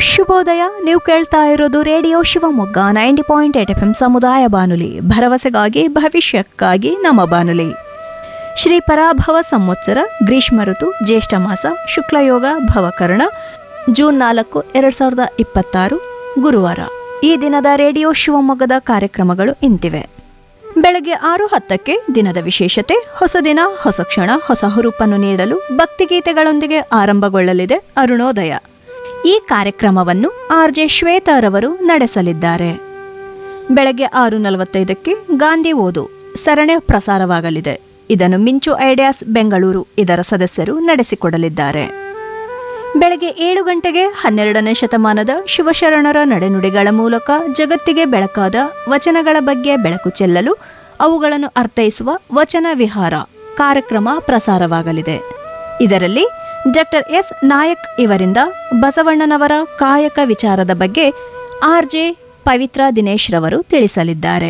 ಶುಭೋದಯ ನೀವು ಕೇಳ್ತಾ ಇರೋದು radio Shivamogga ninety point eight F M ಸಮುದಾಯ ಬಾನುಲಿ ಭರವಸೆಗಾಗಿ ಭವಿಷ್ಯಕ್ಕಾಗಿ ನಮ್ಮ ಬಾನುಲಿ ಶ್ರೀ ಪರಾಭವ ಸಂವತ್ಸರ ಗ್ರೀಷ್ಮ ಋತು ಜ್ಯೇಷ್ಠ ಮಾಸ ಶುಕ್ಲಯೋಗ ಭವಕರ್ಣ ಜೂನ್ ನಾಲ್ಕು ಎರಡು ಸಾವಿರದ ಇಪ್ಪತ್ತಾರು ಗುರುವಾರ ಈ ದಿನದ ರೇಡಿಯೋ ಶಿವಮೊಗ್ಗದ ಕಾರ್ಯಕ್ರಮಗಳು ಇಂತಿವೆ ಬೆಳಗ್ಗೆ ಆರು ಹತ್ತಕ್ಕೆ ದಿನದ ವಿಶೇಷತೆ ಹೊಸ ದಿನ ಹೊಸ ಕ್ಷಣ ಹೊಸ ಹುರುಪನ್ನು ನೀಡಲು ಭಕ್ತಿಗೀತೆಗಳೊಂದಿಗೆ ಆರಂಭಗೊಳ್ಳಲಿದೆ ಅರುಣೋದಯ ಈ ಕಾರ್ಯಕ್ರಮವನ್ನು ಆರ್ ಜೆ ಶ್ವೇತಾರವರು ನಡೆಸಲಿದ್ದಾರೆ ಬೆಳಗ್ಗೆ ಆರು ನಲವತ್ತೈದಕ್ಕೆ ಗಾಂಧಿ ಓದು ಸರಣಿ ಪ್ರಸಾರವಾಗಲಿದೆ ಇದನ್ನು ಮಿಂಚು ಐಡಿಯಾಸ್ ಬೆಂಗಳೂರು ಇದರ ಸದಸ್ಯರು ನಡೆಸಿಕೊಡಲಿದ್ದಾರೆ ಬೆಳಗ್ಗೆ ಏಳು ಗಂಟೆಗೆ ಹನ್ನೆರಡನೇ ಶತಮಾನದ ಶಿವಶರಣರ ನಡೆನುಡಿಗಳ ಮೂಲಕ ಜಗತ್ತಿಗೆ ಬೆಳಕಾದ ವಚನಗಳ ಬಗ್ಗೆ ಬೆಳಕು ಚೆಲ್ಲಲು ಅವುಗಳನ್ನು ಅರ್ಥೈಸುವ ವಚನ ವಿಹಾರ ಕಾರ್ಯಕ್ರಮ ಪ್ರಸಾರವಾಗಲಿದೆ ಇದರಲ್ಲಿ ಡಾಕ್ಟರ್ ಎಸ್ ನಾಯಕ್ ಇವರಿಂದ ಬಸವಣ್ಣನವರ ಕಾಯಕ ವಿಚಾರದ ಬಗ್ಗೆ ಆರ್ ಜೆ ಪವಿತ್ರ ದಿನೇಶ್ ರವರು ತಿಳಿಸಲಿದ್ದಾರೆ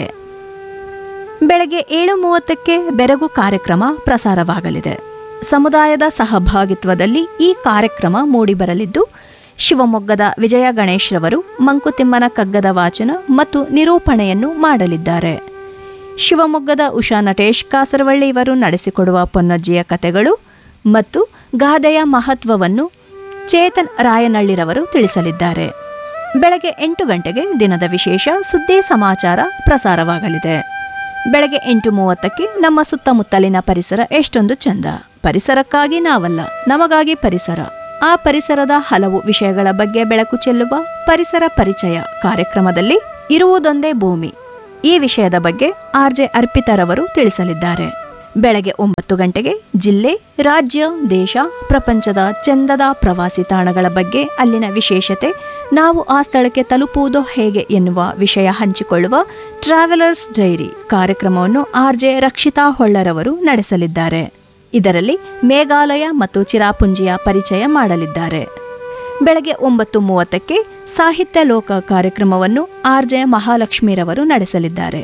ಬೆಳಗ್ಗೆ ಏಳು ಮೂವತ್ತಕ್ಕೆ ಬೆರಗು ಕಾರ್ಯಕ್ರಮ ಪ್ರಸಾರವಾಗಲಿದೆ ಸಮುದಾಯದ ಸಹಭಾಗಿತ್ವದಲ್ಲಿ ಈ ಕಾರ್ಯಕ್ರಮ ಮೂಡಿಬರಲಿದ್ದು ಶಿವಮೊಗ್ಗದ ವಿಜಯ ಗಣೇಶ್ ರವರು ಮಂಕುತಿಮ್ಮನ ಕಗ್ಗದ ವಾಚನ ಮತ್ತು ನಿರೂಪಣೆಯನ್ನು ಮಾಡಲಿದ್ದಾರೆ ಶಿವಮೊಗ್ಗದ ಉಷಾ ನಟೇಶ್ ಕಾಸರವಳ್ಳಿ ಇವರು ನಡೆಸಿಕೊಡುವ ಪೊನ್ನಜ್ಜಿಯ ಕಥೆಗಳು ಮತ್ತು ಗಾದೆಯ ಮಹತ್ವವನ್ನು ಚೇತನ್ ರಾಯನಹಳ್ಳಿರವರು ತಿಳಿಸಲಿದ್ದಾರೆ ಬೆಳಗ್ಗೆ ಎಂಟು ಗಂಟೆಗೆ ದಿನದ ವಿಶೇಷ ಸುದ್ದಿ ಸಮಾಚಾರ ಪ್ರಸಾರವಾಗಲಿದೆ ಬೆಳಗ್ಗೆ ಎಂಟು ಮೂವತ್ತಕ್ಕೆ ನಮ್ಮ ಸುತ್ತಮುತ್ತಲಿನ ಪರಿಸರ ಎಷ್ಟೊಂದು ಚಂದ ಪರಿಸರಕ್ಕಾಗಿ ನಾವಲ್ಲ ನಮಗಾಗಿ ಪರಿಸರ ಆ ಪರಿಸರದ ಹಲವು ವಿಷಯಗಳ ಬಗ್ಗೆ ಬೆಳಕು ಚೆಲ್ಲುವ ಪರಿಸರ ಪರಿಚಯ ಕಾರ್ಯಕ್ರಮದಲ್ಲಿ ಇರುವುದೊಂದೇ ಭೂಮಿ ಈ ವಿಷಯದ ಬಗ್ಗೆ ಆರ್ ಜೆ ಅರ್ಪಿತರವರು ತಿಳಿಸಲಿದ್ದಾರೆ ಬೆಳಗ್ಗೆ ಒಂಬತ್ತು ಗಂಟೆಗೆ ಜಿಲ್ಲೆ ರಾಜ್ಯ ದೇಶ ಪ್ರಪಂಚದ ಚಂದದ ಪ್ರವಾಸಿ ತಾಣಗಳ ಬಗ್ಗೆ ಅಲ್ಲಿನ ವಿಶೇಷತೆ ನಾವು ಆ ಸ್ಥಳಕ್ಕೆ ತಲುಪುವುದು ಹೇಗೆ ಎನ್ನುವ ವಿಷಯ ಹಂಚಿಕೊಳ್ಳುವ ಟ್ರಾವೆಲರ್ಸ್ ಡೈರಿ ಕಾರ್ಯಕ್ರಮವನ್ನು ಆರ್ ಜೆ ರಕ್ಷಿತಾ ಹೊಳ್ಳರವರು ನಡೆಸಲಿದ್ದಾರೆ ಇದರಲ್ಲಿ ಮೇಘಾಲಯ ಮತ್ತು ಚಿರಾಪುಂಜಿಯ ಪರಿಚಯ ಮಾಡಲಿದ್ದಾರೆ ಬೆಳಗ್ಗೆ ಒಂಬತ್ತು ಮೂವತ್ತಕ್ಕೆ ಸಾಹಿತ್ಯ ಲೋಕ ಕಾರ್ಯಕ್ರಮವನ್ನು ಆರ್ ಜೆ ಮಹಾಲಕ್ಷ್ಮೀರವರು ನಡೆಸಲಿದ್ದಾರೆ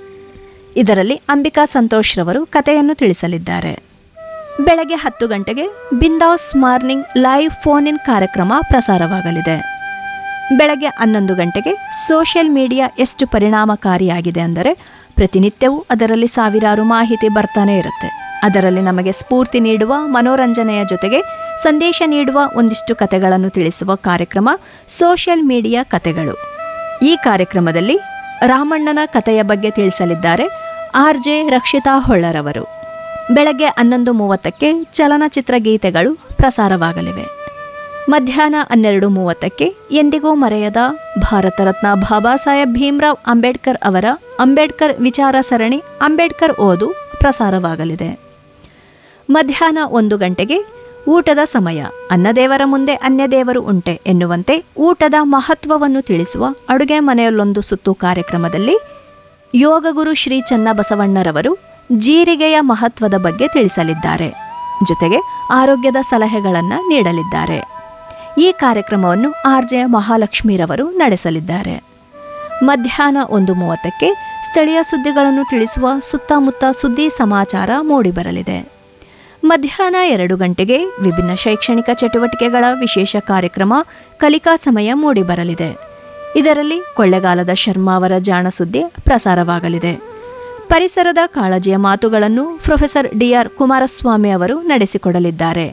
ಇದರಲ್ಲಿ ಅಂಬಿಕಾ ಸಂತೋಷ್ ರವರು ಕಥೆಯನ್ನು ತಿಳಿಸಲಿದ್ದಾರೆ ಬೆಳಗ್ಗೆ ಹತ್ತು ಗಂಟೆಗೆ ಬಿಂದಾಸ್ ಮಾರ್ನಿಂಗ್ ಲೈವ್ ಫೋನ್ ಇನ್ ಕಾರ್ಯಕ್ರಮ ಪ್ರಸಾರವಾಗಲಿದೆ ಬೆಳಗ್ಗೆ ಹನ್ನೊಂದು ಗಂಟೆಗೆ ಸೋಷಿಯಲ್ ಮೀಡಿಯಾ ಎಷ್ಟು ಪರಿಣಾಮಕಾರಿಯಾಗಿದೆ ಅಂದರೆ ಪ್ರತಿನಿತ್ಯವೂ ಅದರಲ್ಲಿ ಸಾವಿರಾರು ಮಾಹಿತಿ ಬರ್ತಾನೆ ಇರುತ್ತೆ ಅದರಲ್ಲಿ ನಮಗೆ ಸ್ಫೂರ್ತಿ ನೀಡುವ ಮನೋರಂಜನೆಯ ಜೊತೆಗೆ ಸಂದೇಶ ನೀಡುವ ಒಂದಿಷ್ಟು ಕಥೆಗಳನ್ನು ತಿಳಿಸುವ ಕಾರ್ಯಕ್ರಮ ಸೋಷಿಯಲ್ ಮೀಡಿಯಾ ಕಥೆಗಳು ಈ ಕಾರ್ಯಕ್ರಮದಲ್ಲಿ ರಾಮಣ್ಣನ ಕಥೆಯ ಬಗ್ಗೆ ತಿಳಿಸಲಿದ್ದಾರೆ ಆರ್ ಜೆ ರಕ್ಷಿತಾ ಹೊಳ್ಳರವರು ಬೆಳಗ್ಗೆ ಹನ್ನೊಂದು ಮೂವತ್ತಕ್ಕೆ ಚಲನಚಿತ್ರ ಗೀತೆಗಳು ಪ್ರಸಾರವಾಗಲಿವೆ ಮಧ್ಯಾಹ್ನ ಹನ್ನೆರಡು ಮೂವತ್ತಕ್ಕೆ ಎಂದಿಗೂ ಮರೆಯದ ಭಾರತ ರತ್ನ ಬಾಬಾ ಸಾಹೇಬ್ ಭೀಮ್ರಾವ್ ಅಂಬೇಡ್ಕರ್ ಅವರ ಅಂಬೇಡ್ಕರ್ ವಿಚಾರ ಸರಣಿ ಅಂಬೇಡ್ಕರ್ ಓದು ಪ್ರಸಾರವಾಗಲಿದೆ ಮಧ್ಯಾಹ್ನ ಒಂದು ಗಂಟೆಗೆ ಊಟದ ಸಮಯ ಅನ್ನದೇವರ ಮುಂದೆ ಅನ್ಯದೇವರು ಉಂಟೆ ಎನ್ನುವಂತೆ ಊಟದ ಮಹತ್ವವನ್ನು ತಿಳಿಸುವ ಅಡುಗೆ ಮನೆಯಲ್ಲೊಂದು ಸುತ್ತು ಕಾರ್ಯಕ್ರಮದಲ್ಲಿ ಯೋಗಗುರು ಶ್ರೀ ಚನ್ನಬಸವಣ್ಣರವರು ಜೀರಿಗೆಯ ಮಹತ್ವದ ಬಗ್ಗೆ ತಿಳಿಸಲಿದ್ದಾರೆ ಜೊತೆಗೆ ಆರೋಗ್ಯದ ಸಲಹೆಗಳನ್ನು ನೀಡಲಿದ್ದಾರೆ ಈ ಕಾರ್ಯಕ್ರಮವನ್ನು ಆರ್ ಜೆ ಮಹಾಲಕ್ಷ್ಮೀರವರು ನಡೆಸಲಿದ್ದಾರೆ ಮಧ್ಯಾಹ್ನ ಒಂದು ಮೂವತ್ತಕ್ಕೆ ಸ್ಥಳೀಯ ಸುದ್ದಿಗಳನ್ನು ತಿಳಿಸುವ ಸುತ್ತಮುತ್ತ ಸುದ್ದಿ ಸಮಾಚಾರ ಮೂಡಿಬರಲಿದೆ ಮಧ್ಯಾಹ್ನ ಎರಡು ಗಂಟೆಗೆ ವಿಭಿನ್ನ ಶೈಕ್ಷಣಿಕ ಚಟುವಟಿಕೆಗಳ ವಿಶೇಷ ಕಾರ್ಯಕ್ರಮ ಕಲಿಕಾ ಸಮಯ ಮೂಡಿಬರಲಿದೆ ಇದರಲ್ಲಿ ಕೊಳ್ಳೆಗಾಲದ ಶರ್ಮಾ ಅವರ ಜಾಣ ಸುದ್ದಿ ಪ್ರಸಾರವಾಗಲಿದೆ ಪರಿಸರದ ಕಾಳಜಿಯ ಮಾತುಗಳನ್ನು ಪ್ರೊಫೆಸರ್ ಡಿಆರ್ ಕುಮಾರಸ್ವಾಮಿ ಅವರು ನಡೆಸಿಕೊಡಲಿದ್ದಾರೆ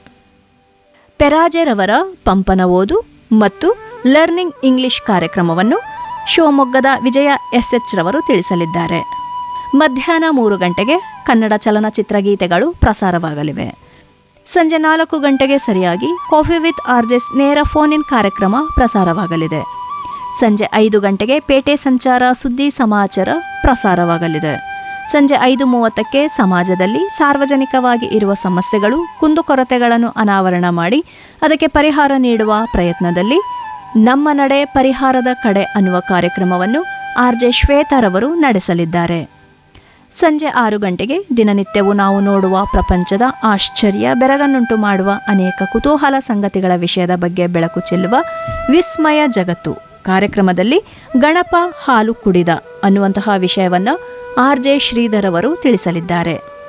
ಪೆರಾಜೆರವರ ಪಂಪನ ಓದು ಮತ್ತು ಲರ್ನಿಂಗ್ ಇಂಗ್ಲಿಷ್ ಕಾರ್ಯಕ್ರಮವನ್ನು ಶಿವಮೊಗ್ಗದ ವಿಜಯ ಎಸ್ ಎಚ್ ರವರು ತಿಳಿಸಲಿದ್ದಾರೆ ಮಧ್ಯಾಹ್ನ ಮೂರು ಗಂಟೆಗೆ ಕನ್ನಡ ಚಲನಚಿತ್ರ ಗೀತೆಗಳು ಪ್ರಸಾರವಾಗಲಿವೆ ಸಂಜೆ ನಾಲ್ಕು ಗಂಟೆಗೆ ಸರಿಯಾಗಿ ಕಾಫಿ ವಿತ್ ಆರ್ಜೆಸ್ ನೇರ ಫೋನ್ ಇನ್ ಕಾರ್ಯಕ್ರಮ ಪ್ರಸಾರವಾಗಲಿದೆ ಸಂಜೆ ಐದು ಗಂಟೆಗೆ ಪೇಟೆ ಸಂಚಾರ ಸುದ್ದಿ ಸಮಾಚಾರ ಪ್ರಸಾರವಾಗಲಿದೆ ಸಂಜೆ ಐದು ಮೂವತ್ತಕ್ಕೆ ಸಮಾಜದಲ್ಲಿ ಸಾರ್ವಜನಿಕವಾಗಿ ಇರುವ ಸಮಸ್ಯೆಗಳು ಕುಂದುಕೊರತೆಗಳನ್ನು ಅನಾವರಣ ಮಾಡಿ ಅದಕ್ಕೆ ಪರಿಹಾರ ನೀಡುವ ಪ್ರಯತ್ನದಲ್ಲಿ ನಮ್ಮ ನಡೆ ಪರಿಹಾರದ ಕಡೆ ಅನ್ನುವ ಕಾರ್ಯಕ್ರಮವನ್ನು ಆರ್ ಜೆ ಶ್ವೇತಾರವರು ನಡೆಸಲಿದ್ದಾರೆ ಸಂಜೆ ಆರು ಗಂಟೆಗೆ ದಿನನಿತ್ಯವೂ ನಾವು ನೋಡುವ ಪ್ರಪಂಚದ ಆಶ್ಚರ್ಯ ಬೆರಗನ್ನುಂಟು ಮಾಡುವ ಅನೇಕ ಕುತೂಹಲ ಸಂಗತಿಗಳ ವಿಷಯದ ಬಗ್ಗೆ ಬೆಳಕು ಚೆಲ್ಲುವ ವಿಸ್ಮಯ ಜಗತ್ತು ಕಾರ್ಯಕ್ರಮದಲ್ಲಿ ಗಣಪ ಹಾಲು ಕುಡಿದ ಅನ್ನುವಂತಹ ವಿಷಯವನ್ನು ಆರ್ ಜೆ ಶ್ರೀಧರ್ ಅವರು ತಿಳಿಸಲಿದ್ದಾರೆ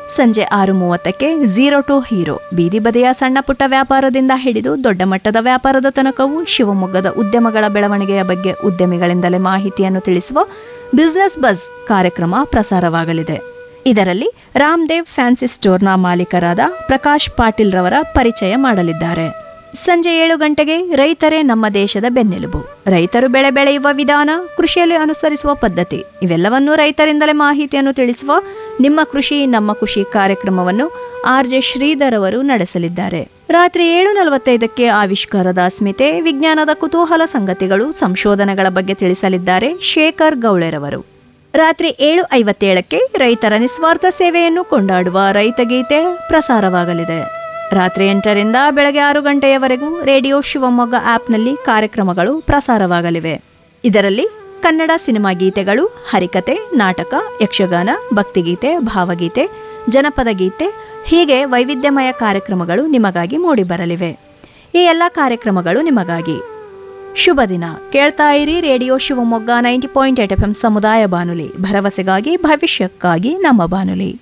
ಸಂಜೆ ಆರು ಮೂವತ್ತಕ್ಕೆ ಝೀರೋ ಟು ಹೀರೋ ಬೀದಿ ಬದಿಯ ಸಣ್ಣ ಪುಟ್ಟ ವ್ಯಾಪಾರದಿಂದ ಹಿಡಿದು ದೊಡ್ಡ ಮಟ್ಟದ ವ್ಯಾಪಾರದ ತನಕವೂ ಶಿವಮೊಗ್ಗದ ಉದ್ಯಮಗಳ ಬೆಳವಣಿಗೆಯ ಬಗ್ಗೆ ಉದ್ಯಮಿಗಳಿಂದಲೇ ಮಾಹಿತಿಯನ್ನು ತಿಳಿಸುವ ಬಿಸ್ನೆಸ್ ಬಸ್ ಕಾರ್ಯಕ್ರಮ ಪ್ರಸಾರವಾಗಲಿದೆ ಇದರಲ್ಲಿ ರಾಮ್ದೇವ್ ಫ್ಯಾನ್ಸಿ ಸ್ಟೋರ್ನ ಮಾಲೀಕರಾದ ಪ್ರಕಾಶ್ ಪಾಟೀಲ್ ರವರ ಪರಿಚಯ ಮಾಡಲಿದ್ದಾರೆ ಸಂಜೆ ಏಳು ಗಂಟೆಗೆ ರೈತರೇ ನಮ್ಮ ದೇಶದ ಬೆನ್ನೆಲುಬು ರೈತರು ಬೆಳೆ ಬೆಳೆಯುವ ವಿಧಾನ ಕೃಷಿಯಲ್ಲಿ ಅನುಸರಿಸುವ ಪದ್ಧತಿ ಇವೆಲ್ಲವನ್ನೂ ರೈತರಿಂದಲೇ ಮಾಹಿತಿಯನ್ನು ತಿಳಿಸುವ ನಿಮ್ಮ ಕೃಷಿ ನಮ್ಮ ಖುಷಿ ಕಾರ್ಯಕ್ರಮವನ್ನು ಆರ್ ಜೆ ಶ್ರೀಧರ್ ಅವರು ನಡೆಸಲಿದ್ದಾರೆ ರಾತ್ರಿ ಏಳು ನಲವತ್ತೈದಕ್ಕೆ ಆವಿಷ್ಕಾರದ ಅಸ್ಮಿತೆ ವಿಜ್ಞಾನದ ಕುತೂಹಲ ಸಂಗತಿಗಳು ಸಂಶೋಧನೆಗಳ ಬಗ್ಗೆ ತಿಳಿಸಲಿದ್ದಾರೆ ಶೇಖರ್ ಗೌಳೆರವರು ರಾತ್ರಿ ಏಳು ಐವತ್ತೇಳಕ್ಕೆ ರೈತರ ನಿಸ್ವಾರ್ಥ ಸೇವೆಯನ್ನು ಕೊಂಡಾಡುವ ರೈತಗೀತೆ ಪ್ರಸಾರವಾಗಲಿದೆ ರಾತ್ರಿ ಎಂಟರಿಂದ ಬೆಳಗ್ಗೆ ಆರು ಗಂಟೆಯವರೆಗೂ ರೇಡಿಯೋ ಶಿವಮೊಗ್ಗ ಆಪ್ನಲ್ಲಿ ಕಾರ್ಯಕ್ರಮಗಳು ಪ್ರಸಾರವಾಗಲಿವೆ ಇದರಲ್ಲಿ ಕನ್ನಡ ಸಿನಿಮಾ ಗೀತೆಗಳು ಹರಿಕತೆ ನಾಟಕ ಯಕ್ಷಗಾನ ಭಕ್ತಿಗೀತೆ ಭಾವಗೀತೆ ಜನಪದ ಗೀತೆ ಹೀಗೆ ವೈವಿಧ್ಯಮಯ ಕಾರ್ಯಕ್ರಮಗಳು ನಿಮಗಾಗಿ ಮೂಡಿಬರಲಿವೆ ಈ ಎಲ್ಲ ಕಾರ್ಯಕ್ರಮಗಳು ನಿಮಗಾಗಿ ಶುಭ ದಿನ ಕೇಳ್ತಾ ಇರಿ radio Shivamogga ninety point eight F M ಸಮುದಾಯ ಬಾನುಲಿ ಭರವಸೆಗಾಗಿ ಭವಿಷ್ಯಕ್ಕಾಗಿ ನಮ್ಮ ಬಾನುಲಿ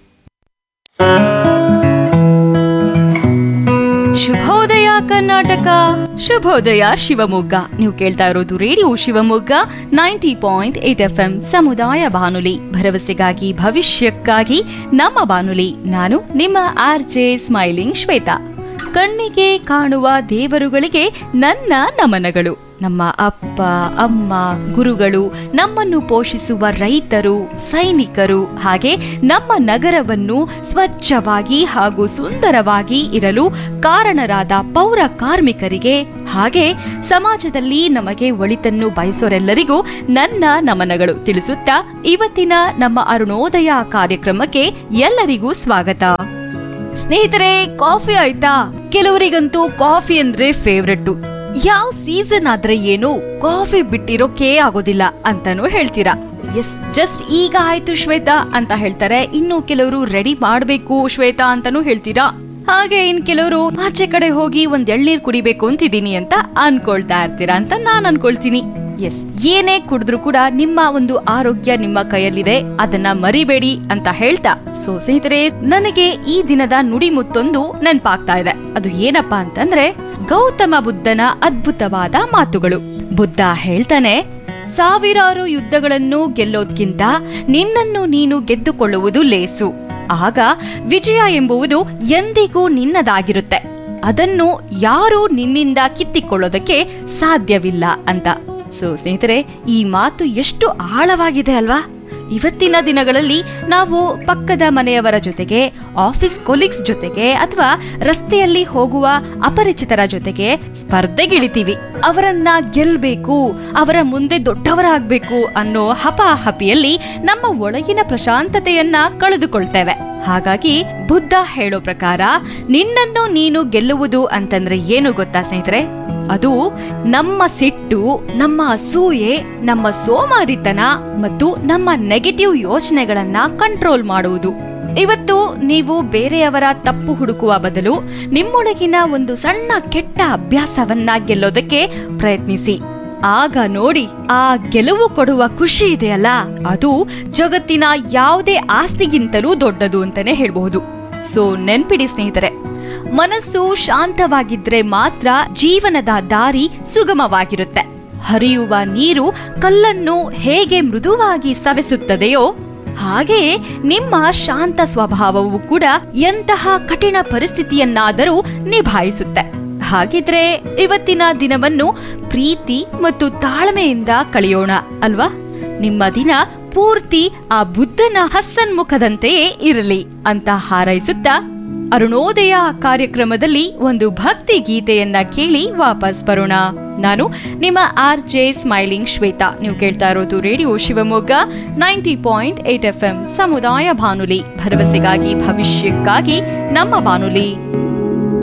ಶುಭೋದಯ ಕರ್ನಾಟಕ ಶುಭೋದಯ ಶಿವಮೊಗ್ಗ ನೀವು ಕೇಳ್ತಾ ಇರೋದು radio Shivamogga ninety point eight F M ಸಮುದಾಯ ಬಾನುಲಿ ಭರವಸೆಗಾಗಿ ಭವಿಷ್ಯಕ್ಕಾಗಿ ನಮ್ಮ ಬಾನುಲಿ ನಾನು ನಿಮ್ಮ ಆರ್ ಜೆ ಸ್ಮೈಲಿಂಗ್ ಶ್ವೇತಾ ಕಣ್ಣಿಗೆ ಕಾಣುವ ದೇವರುಗಳಿಗೆ ನನ್ನ ನಮನಗಳು ನಮ್ಮ ಅಪ್ಪ ಅಮ್ಮ ಗುರುಗಳು ನಮ್ಮನ್ನು ಪೋಷಿಸುವ ರೈತರು ಸೈನಿಕರು ಹಾಗೆ ನಮ್ಮ ನಗರವನ್ನು ಸ್ವಚ್ಛವಾಗಿ ಹಾಗೂ ಸುಂದರವಾಗಿ ಇರಲು ಕಾರಣರಾದ ಪೌರ ಕಾರ್ಮಿಕರಿಗೆ ಹಾಗೆ ಸಮಾಜದಲ್ಲಿ ನಮಗೆ ಒಳಿತನ್ನು ಬಯಸೋರೆಲ್ಲರಿಗೂ ನನ್ನ ನಮನಗಳು ತಿಳಿಸುತ್ತಾ ಇವತ್ತಿನ ನಮ್ಮ ಅರುಣೋದಯ ಕಾರ್ಯಕ್ರಮಕ್ಕೆ ಎಲ್ಲರಿಗೂ ಸ್ವಾಗತ ಸ್ನೇಹಿತರೆ ಕಾಫಿ ಆಯ್ತಾ ಕೆಲವರಿಗಂತೂ ಕಾಫಿ ಅಂದ್ರೆ ಫೇವ್ರೆಟ್ ಯಾವ ಸೀಸನ್ ಆದ್ರೆ ಏನು ಕಾಫಿ ಬಿಟ್ಟಿರೋಕೆ ಆಗೋದಿಲ್ಲ ಅಂತಾನೂ ಹೇಳ್ತೀರಾ ಎಸ್ ಜಸ್ಟ್ ಈಗ ಆಯ್ತು ಶ್ವೇತಾ ಅಂತ ಹೇಳ್ತಾರೆ ಇನ್ನು ಕೆಲವರು ರೆಡಿ ಮಾಡ್ಬೇಕು ಶ್ವೇತಾ ಅಂತಾನೂ ಹೇಳ್ತೀರಾ ಹಾಗೆ ಇನ್ ಕೆಲವರು ಆಚೆ ಕಡೆ ಹೋಗಿ ಒಂದ್ ಎಳ್ನೀರ್ ಕುಡಿಬೇಕು ಅಂತಿದ್ದೀನಿ ಅಂತ ಅನ್ಕೊಳ್ತಾ ಇರ್ತೀರಾ ಅಂತ ನಾನ್ ಅನ್ಕೊಳ್ತೀನಿ ಎಸ್ ಏನೇ ಕುಡಿದ್ರು ಕೂಡ ನಿಮ್ಮ ಒಂದು ಆರೋಗ್ಯ ನಿಮ್ಮ ಕೈಯಲ್ಲಿದೆ ಅದನ್ನ ಮರಿಬೇಡಿ ಅಂತ ಹೇಳ್ತಾ ಸೊ ಸ್ನೇಹಿತರೆ ನನಗೆ ಈ ದಿನದ ನುಡಿಮುತ್ತೊಂದು ನೆನ್ಪಾಗ್ತಾ ಇದೆ ಅದು ಏನಪ್ಪಾ ಅಂತಂದ್ರೆ ಗೌತಮ ಬುದ್ಧನ ಅದ್ಭುತವಾದ ಮಾತುಗಳು ಬುದ್ಧ ಹೇಳ್ತಾನೆ ಸಾವಿರಾರು ಯುದ್ಧಗಳನ್ನು ಗೆಲ್ಲೋದ್ಕಿಂತ ನಿನ್ನನ್ನು ನೀನು ಗೆದ್ದುಕೊಳ್ಳುವುದು ಲೇಸು ಆಗ ವಿಜಯ ಎಂಬುವುದು ಎಂದಿಗೂ ನಿನ್ನದಾಗಿರುತ್ತೆ ಅದನ್ನು ಯಾರೂ ನಿನ್ನಿಂದ ಕಿತ್ತಿಕೊಳ್ಳೋದಕ್ಕೆ ಸಾಧ್ಯವಿಲ್ಲ ಅಂತ ಸೊ ಸ್ನೇಹಿತರೆ ಈ ಮಾತು ಎಷ್ಟು ಆಳವಾಗಿದೆ ಅಲ್ವಾ ಇವತ್ತಿನ ದಿನಗಳಲ್ಲಿ ನಾವು ಪಕ್ಕದ ಮನೆಯವರ ಜೊತೆಗೆ ಆಫೀಸ್ ಕೊಲೀಗ್ಸ್ ಜೊತೆಗೆ ಅಥವಾ ರಸ್ತೆಯಲ್ಲಿ ಹೋಗುವ ಅಪರಿಚಿತರ ಜೊತೆಗೆ ಸ್ಪರ್ಧೆಗಿಳಿತೀವಿ ಅವರನ್ನ ಗೆಲ್ಬೇಕು ಅವರ ಮುಂದೆ ದೊಡ್ಡವರಾಗ್ಬೇಕು ಅನ್ನೋ ಹಪಾಹಪಿಯಲ್ಲಿ ನಮ್ಮ ಒಳಗಿನ ಪ್ರಶಾಂತತೆಯನ್ನ ಕಳೆದುಕೊಳ್ತೇವೆ ಹಾಗಾಗಿ ಬುದ್ಧ ಹೇಳೋ ಪ್ರಕಾರ ನಿನ್ನನ್ನು ನೀನು ಗೆಲ್ಲುವುದು ಅಂತಂದ್ರೆ ಏನು ಗೊತ್ತಾ ಸ್ನೇಹಿತರೆ ಅದು ನಮ್ಮ ಸಿಟ್ಟು ನಮ್ಮ ಅಸೂಯೆ ನಮ್ಮ ಸೋಮಾರಿತನ ಮತ್ತು ನಮ್ಮ ನೆಗೆಟಿವ್ ಯೋಚನೆಗಳನ್ನ ಕಂಟ್ರೋಲ್ ಮಾಡುವುದು ಇವತ್ತು ನೀವು ಬೇರೆಯವರ ತಪ್ಪು ಹುಡುಕುವ ಬದಲು ನಿಮ್ಮೊಳಗಿನ ಒಂದು ಸಣ್ಣ ಕೆಟ್ಟ ಅಭ್ಯಾಸವನ್ನ ಗೆಲ್ಲೋದಕ್ಕೆ ಪ್ರಯತ್ನಿಸಿ ಆಗ ನೋಡಿ ಆ ಗೆಲುವು ಕೊಡುವ ಖುಷಿ ಇದೆಯಲ್ಲ ಅದು ಜಗತ್ತಿನ ಯಾವುದೇ ಆಸ್ತಿಗಿಂತಲೂ ದೊಡ್ಡದು ಅಂತಾನೆ ಹೇಳ್ಬಹುದು ಸೊ ನೆನ್ಪಿಡಿ ಸ್ನೇಹಿತರೆ ಮನಸ್ಸು ಶಾಂತವಾಗಿದ್ರೆ ಮಾತ್ರ ಜೀವನದ ದಾರಿ ಸುಗಮವಾಗಿರುತ್ತೆ ಹರಿಯುವ ನೀರು ಕಲ್ಲನ್ನು ಹೇಗೆ ಮೃದುವಾಗಿ ಸವೆಸುತ್ತದೆಯೋ ಹಾಗೆಯೇ ನಿಮ್ಮ ಶಾಂತ ಸ್ವಭಾವವು ಕೂಡ ಎಂತಹ ಕಠಿಣ ಪರಿಸ್ಥಿತಿಯನ್ನಾದರೂ ನಿಭಾಯಿಸುತ್ತೆ ಹಾಗಿದ್ರೆ ಇವತ್ತಿನ ದಿನವನ್ನು ಪ್ರೀತಿ ಮತ್ತು ತಾಳ್ಮೆಯಿಂದ ಕಳೆಯೋಣ ಅಲ್ವಾ ನಿಮ್ಮ ದಿನ ಪೂರ್ತಿ ಆ ಬುದ್ಧನ ಹಸ್ಸನ್ಮುಖದಂತೆಯೇ ಇರಲಿ ಅಂತ ಹಾರೈಸುತ್ತಾ ಅರುಣೋದಯ ಕಾರ್ಯಕ್ರಮದಲ್ಲಿ ಒಂದು ಭಕ್ತಿ ಗೀತೆಯನ್ನ ಕೇಳಿ ವಾಪಸ್ ಬರೋಣ ನಾನು ನಿಮ್ಮ ಆರ್ ಜೆ ಸ್ಮೈಲಿಂಗ್ ಶ್ವೇತಾ ನೀವು ಕೇಳ್ತಾ ಇರೋದು radio Shivamogga ninety point eight F M ಸಮುದಾಯ ಬಾನುಲಿ ಭರವಸೆಗಾಗಿ ಭವಿಷ್ಯಕ್ಕಾಗಿ ನಮ್ಮ ಬಾನುಲಿ